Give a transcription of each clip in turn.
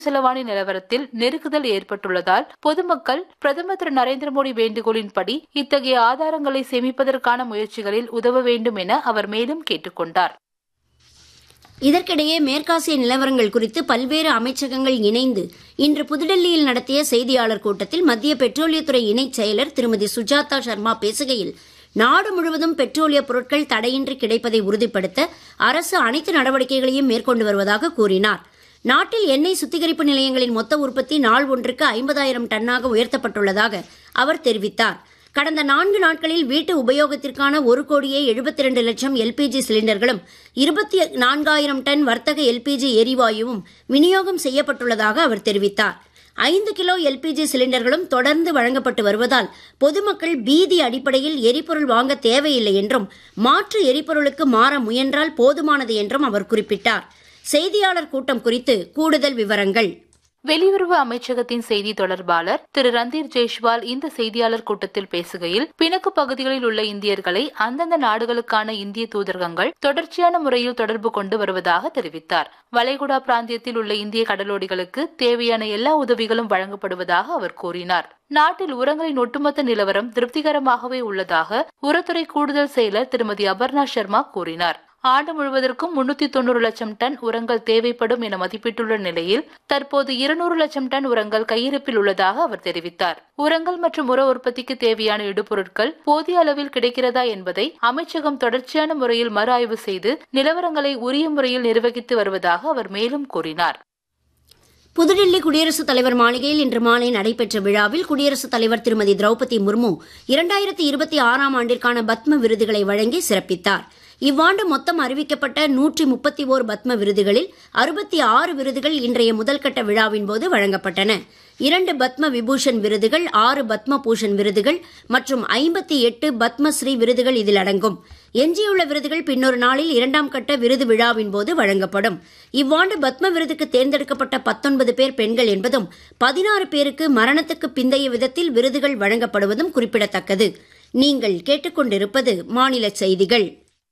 செலவாணி நிலவரத்தில் நெருக்குதல் ஏற்பட்டுள்ளதால் பொதுமக்கள் பிரதமர் திரு நரேந்திர மோடி வேண்டுகோளின்படி இத்தகைய ஆதாரங்களை சேமிப்பதற்கான முயற்சிகளில் உதவ வேண்டும் என அவர் மேலும் கேட்டுக்கொண்டார் இதற்கிடையே மேற்காசிய நிலவரங்கள் குறித்து பல்வேறு அமைச்சகங்கள் இணைந்து இன்று புதுடெல்லியில் நடத்திய செய்தியாளர் கூட்டத்தில் மத்திய பெட்ரோலியத்துறை இணைச் செயலர் திருமதி சுஜாதா சர்மா பேசுகையில் நாடு முழுவதும் பெட்ரோலிய பொருட்கள் தடையின்றி கிடைப்பதை உறுதிப்படுத்த அரசு அனைத்து நடவடிக்கைகளையும் மேற்கொண்டு வருவதாக கூறினார் நாட்டில் எண்ணெய் சுத்திகரிப்பு நிலையங்களின் மொத்த உற்பத்தி நாள் ஒன்றுக்கு ஐம்பதாயிரம் டன்னாக உயர்த்தப்பட்டுள்ளதாக அவர் தெரிவித்தார் கடந்த நான்கு நாட்களில் வீட்டு உபயோகத்திற்கான ஒரு கோடியே எழுபத்தி ரெண்டு லட்சம் எல்பிஜி சிலிண்டர்களும் இருபத்தி நான்காயிரம் டன் வர்த்தக எல்பிஜி எரிவாயுவும் விநியோகம் செய்யப்பட்டுள்ளதாக அவர் தெரிவித்தார் ஐந்து கிலோ எல்பிஜி சிலிண்டர்களும் தொடர்ந்து வழங்கப்பட்டு வருவதால் பொதுமக்கள் பீதி அடிப்படையில் எரிபொருள் வாங்க தேவையில்லை என்றும் மாற்று எரிபொருளுக்கு மாற முயன்றால் போதுமானது என்றும் அவர் குறிப்பிட்டார் செய்தியாளர் கூட்டம் குறித்து கூடுதல் விவரங்கள் வெளியுறவு அமைச்சகத்தின் செய்தி தொடர்பாளர் திரு ரந்தீர் ஜெய்ஷ்வால் இந்த செய்தியாளர் கூட்டத்தில் பேசுகையில் பிணக்கு பகுதிகளில் உள்ள இந்தியர்களை அந்தந்த நாடுகளுக்கான இந்திய தூதரகங்கள் தொடர்ச்சியான முறையில் தொடர்பு கொண்டு வருவதாக தெரிவித்தார் வளைகுடா பிராந்தியத்தில் உள்ள இந்திய கடலோடிகளுக்கு தேவையான எல்லா உதவிகளும் வழங்கப்படுவதாக அவர் கூறினார் நாட்டில் உரங்களின் ஒட்டுமொத்த நிலவரம் திருப்திகரமாகவே உள்ளதாக உரத்துறை கூடுதல் செயலர் திருமதி அபர்ணா சர்மா கூறினார் ஆண்டு முழுவதற்கும் முன்னூத்தி தொண்ணூறு லட்சம் டன் உரங்கள் தேவைப்படும் என மதிப்பிட்டுள்ள நிலையில் தற்போது இருநூறு லட்சம் டன் உரங்கள் கையிருப்பில் உள்ளதாக அவர் தெரிவித்தார் உரங்கள் மற்றும் உர உற்பத்திக்கு தேவையான இடுபொருட்கள் போதிய அளவில் கிடைக்கிறதா என்பதை அமைச்சகம் தொடர்ச்சியான முறையில் மறு ஆய்வு செய்து நிலவரங்களை உரிய முறையில் நிர்வகித்து வருவதாக அவர் மேலும் கூறினார் புதுடில்லி குடியரசுத் தலைவர் மாளிகையில் இன்று மாலை நடைபெற்ற விழாவில் குடியரசுத் தலைவர் திருமதி திரௌபதி முர்மு இரண்டாயிரத்தி இருபத்தி ஆறாம் ஆண்டிற்கான பத்ம விருதுகளை வழங்கி சிறப்பித்தார் இவ்வாண்டு மொத்தம் அறிவிக்கப்பட்ட நூற்றி முப்பத்தி ஓர் பத்ம விருதுகளில் அறுபத்தி ஆறு விருதுகள் இன்றைய முதல்கட்ட விழாவின் போது வழங்கப்பட்டன இரண்டு பத்ம விபூஷன் விருதுகள் ஆறு பத்ம பூஷன் விருதுகள் மற்றும் ஐம்பத்தி எட்டு பத்மஸ்ரீ விருதுகள் இதில் அடங்கும் எஞ்சியுள்ள விருதுகள் பின்னொரு நாளில் இரண்டாம் கட்ட விருது விழாவின் போது வழங்கப்படும் இவ்வாண்டு பத்ம விருதுக்கு தேர்ந்தெடுக்கப்பட்ட பத்தொன்பது பேர் பெண்கள் என்பதும் பதினாறு பேருக்கு மரணத்துக்கு பிந்தைய விதத்தில் விருதுகள் வழங்கப்படுவதும் குறிப்பிடத்தக்கது நீங்கள் கேட்டுக்கொண்டிருப்பது மாநில செய்திகள்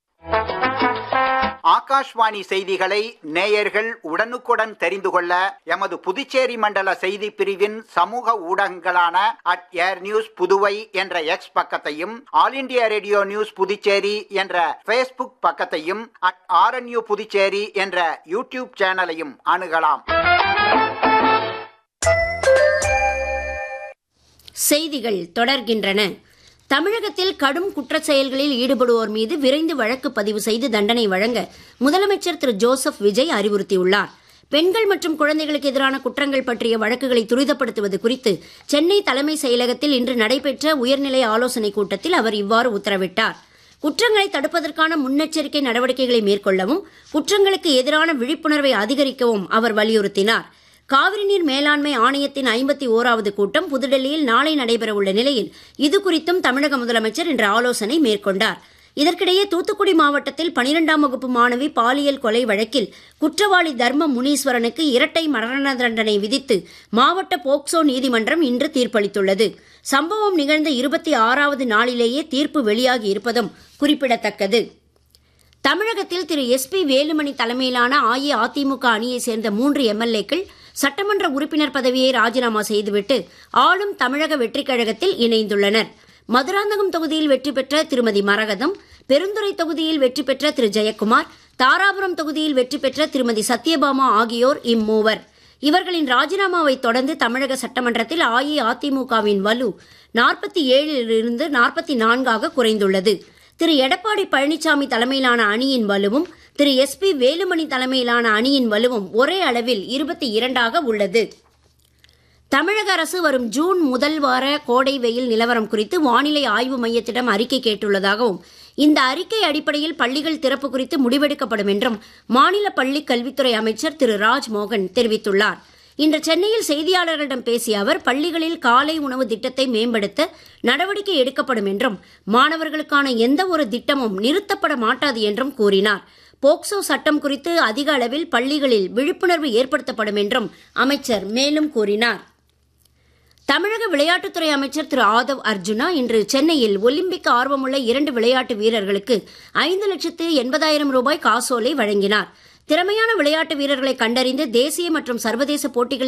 ஆகாஷ்வாணி செய்திகளை நேயர்கள் உடனுக்குடன் தெரிந்து கொள்ள எமது புதுச்சேரி மண்டல செய்தி பிரிவின் சமூக ஊடகங்களான அட் ஏர் நியூஸ் புதுவை என்ற எக்ஸ் பக்கத்தையும் All India Radio news Puducherry என்ற பேஸ்புக் பக்கத்தையும் அட் ஆர்என்யூ புதுச்சேரி என்ற யூடியூப் சேனலையும் அணுகலாம் செய்திகள் தொடர்கின்றன தமிழகத்தில் கடும் குற்றச் செயல்களில் ஈடுபடுவோர் மீது விரைந்து வழக்கு பதிவு செய்து தண்டனை வழங்க முதலமைச்சர் திரு ஜோசப் விஜய் அறிவுறுத்தியுள்ளார் பெண்கள் மற்றும் குழந்தைகளுக்கு எதிரான குற்றங்கள் பற்றிய வழக்குகளை துரிதப்படுத்துவது குறித்து சென்னை தலைமை செயலகத்தில் இன்று நடைபெற்ற உயர்நிலை ஆலோசனைக் கூட்டத்தில் அவர் இவ்வாறு உத்தரவிட்டார் குற்றங்களை தடுப்பதற்கான முன்னெச்சரிக்கை நடவடிக்கைகளை மேற்கொள்ளவும் குற்றங்களுக்கு எதிரான விழிப்புணர்வை அதிகரிக்கவும் அவர் வலியுறுத்தினார் காவிரி நீர் மேலாண்மை ஆணையத்தின் ஐம்பத்தி ஓராவது கூட்டம் புதுடெல்லியில் நாளை நடைபெறவுள்ள நிலையில் இது குறித்தும் தமிழக முதலமைச்சர் இன்று ஆலோசனை மேற்கொண்டார் இதற்கிடையே தூத்துக்குடி மாவட்டத்தில் பனிரெண்டாம் வகுப்பு மாணவி பாலியல் கொலை வழக்கில் குற்றவாளி தர்ம முனீஸ்வரனுக்கு இரட்டை மரண தண்டனை விதித்து மாவட்ட போக்சோ நீதிமன்றம் இன்று தீர்ப்பளித்துள்ளது சம்பவம் நிகழ்ந்த இருபத்தி ஆறாவது நாளிலேயே தீர்ப்பு வெளியாகி இருப்பதும் குறிப்பிடத்தக்கது தமிழகத்தில் திரு எஸ் பி வேலுமணி தலைமையிலான அஇஅதிமுக அணியைச் சேர்ந்த மூன்று எம்எல்ஏக்கள் சட்டமன்ற உறுப்பினர் பதவியை ராஜினாமா செய்துவிட்டு ஆளும் தமிழக வெற்றிக் கழகத்தில் இணைந்துள்ளனர் மதுராந்தகம் தொகுதியில் வெற்றி பெற்ற திருமதி மரகதம் பெருந்துறை தொகுதியில் வெற்றி பெற்ற திரு ஜெயக்குமார் தாராபுரம் தொகுதியில் வெற்றி பெற்ற திருமதி சத்யபாமா ஆகியோர் இம்மூவர் இவர்களின் ராஜினாமாவை தொடர்ந்து தமிழக சட்டமன்றத்தில் அஇஅதிமுகவின் வலு நாற்பத்தி ஏழிலிருந்து நாற்பத்தி நான்காக குறைந்துள்ளது திரு எடப்பாடி பழனிசாமி தலைமையிலான அணியின் வலுவும் திரு எஸ் பி வேலுமணி தலைமையிலான அணியின் வலுவும் ஒரே அளவில் இருபத்தி இரண்டாக உள்ளது தமிழக அரசு வரும் ஜூன் முதல் வார கோடை வெயில் நிலவரம் குறித்து வானிலை ஆய்வு மையத்திடம் அறிக்கை கேட்டுள்ளதாகவும் இந்த அறிக்கை அடிப்படையில் பள்ளிகள் திறப்பு குறித்து முடிவெடுக்கப்படும் என்றும் மாநில பள்ளிக் கல்வித்துறை அமைச்சர் திரு ராஜ்மோகன் தெரிவித்துள்ளார் இன்று சென்னையில் செய்தியாளர்களிடம் பேசிய அவர் பள்ளிகளில் காலை உணவு திட்டத்தை மேம்படுத்த நடவடிக்கை எடுக்கப்படும் என்றும் மாணவர்களுக்கான எந்த ஒரு திட்டமும் நிறுத்தப்பட மாட்டாது என்றும் கூறினார் போக்சோ சட்டம் குறித்து அதிக அளவில் பள்ளிகளில் விழிப்புணர்வு ஏற்படுத்தப்படும் என்றும் அமைச்சர் மேலும் கூறினார் தமிழக விளையாட்டுத்துறை அமைச்சர் திரு ஆதவ் அர்ஜுனா இன்று சென்னையில் ஒலிம்பிக் ஆர்வமுள்ள இரண்டு விளையாட்டு வீரர்களுக்கு ஐந்து லட்சத்து எண்பதாயிரம் ரூபாய் காசோலை வழங்கினார் திறமையான விளையாட்டு வீரர்களை கண்டறிந்து தேசிய மற்றும் சர்வதேச போட்டிகளில்